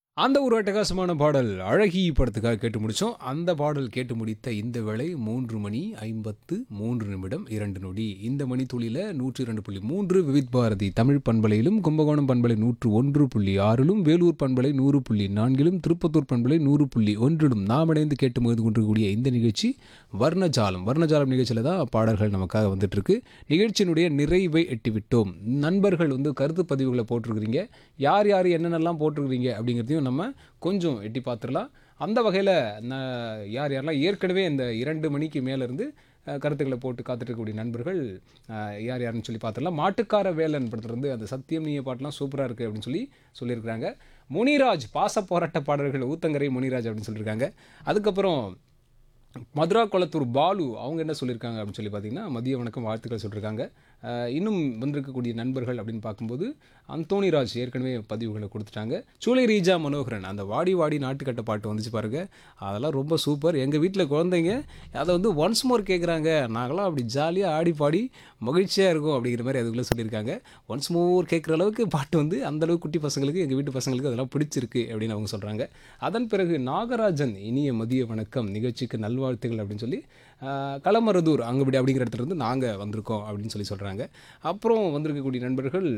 அந்த ஒரு அட்டகாசமான பாடல் அழகி படத்துக்காக கேட்டு முடித்தோம் அந்த பாடல் கேட்டு முடித்த இந்த வேளை மூன்று மணி ஐம்பத்து மூன்று நிமிடம் இரண்டு நொடி இந்த மணித்துளியில் நூற்றி இரண்டு புள்ளி மூன்று விவித் பாரதி தமிழ் பண்பலையிலும் கும்பகோணம் பண்பலை நூற்று ஒன்று புள்ளி ஆறிலும் வேலூர் பண்பலை நூறு புள்ளி நான்கிலும் திருப்பத்தூர் பண்பலை நூறு புள்ளி ஒன்றிலும் நாம் இணைந்து கேட்டு முகந்து கொண்டிருக்கக்கூடிய இந்த நிகழ்ச்சி வர்ணஜாலம் வர்ணஜாலம் நிகழ்ச்சியில் தான் பாடல்கள் நமக்காக வந்துட்டு இருக்கு நிகழ்ச்சியினுடைய நிறைவை எட்டிவிட்டோம் நண்பர்கள் வந்து கருத்து பதிவுகளை போட்டிருக்கிறீங்க யார் யார் என்னென்னலாம் போட்டிருக்கிறீங்க அப்படிங்கிறதையும் நம்ம கொஞ்சம் எட்டி பார்த்துடலாம் அந்த வகையில் யார் யாரெல்லாம் ஏற்கனவே இந்த இரண்டு மணிக்கு மேலேருந்து கருத்துக்களை போட்டு காத்துட்டு இருக்கக்கூடிய நண்பர்கள் அஹ், யார் யாருன்னு சொல்லி பார்த்துடலாம் மாட்டுக்கார வேலன் படத்துலேருந்து அந்த சத்தியம் நீய பாட்டெலாம் சூப்பராக இருக்குது அப்படின்னு சொல்லி சொல்லியிருக்கிறாங்க முனிராஜ் பாச போராட்ட பாடல்கள் ஊத்தங்கரை முனிராஜ் அப்படின்னு சொல்லியிருக்காங்க அதுக்கப்புறம் மதுரா குளத்தூர் பாலு அவங்க என்ன சொல்லியிருக்காங்க அப்படின்னு சொல்லி பார்த்தீங்கன்னா மதிய வணக்கம் வாழ்த்துக்கள் சொல்லியிருக்காங்க அஹ் இன்னும் வந்திருக்கக்கூடிய நண்பர்கள் அப்படின்னு பார்க்கும்போது அந்தோணிராஜ் ஏற்கனவே பதிவுகளை கொடுத்துட்டாங்க சூளை ரீஜா மனோகரன் அந்த வாடி வாடி நாட்டுக்கட்ட பாட்டு வந்துச்சு பாருங்க அதெல்லாம் ரொம்ப சூப்பர் எங்கள் வீட்டில் குழந்தைங்க அதை வந்து ஒன்ஸ் மோர் கேட்குறாங்க நாங்களாம் அப்படி ஜாலியாக ஆடி பாடி மகிழ்ச்சியாக இருக்கும் அப்படிங்கிற மாதிரி அதுக்குள்ளே சொல்லியிருக்காங்க ஒன்ஸ் மோர் கேட்குற அளவுக்கு பாட்டு வந்து அந்த அளவுக்கு குட்டி பசங்களுக்கு எங்கள் வீட்டு பசங்களுக்கு அதெல்லாம் பிடிச்சிருக்கு அப்படின்னு அவங்க சொல்கிறாங்க அதன் பிறகு நாகராஜன் இனிய மதிய வணக்கம் நிகழ்ச்சிக்கு நல்வாழ்த்துகள் அப்படின்னு சொல்லி ஆஹ், களமருதூர் அங்குபடி அப்படிங்கிற இடத்துல இருந்து நாங்கள் வந்திருக்கோம் அப்படின்னு சொல்லி சொல்கிறாங்க அப்புறம் வந்திருக்கக்கூடிய நண்பர்கள்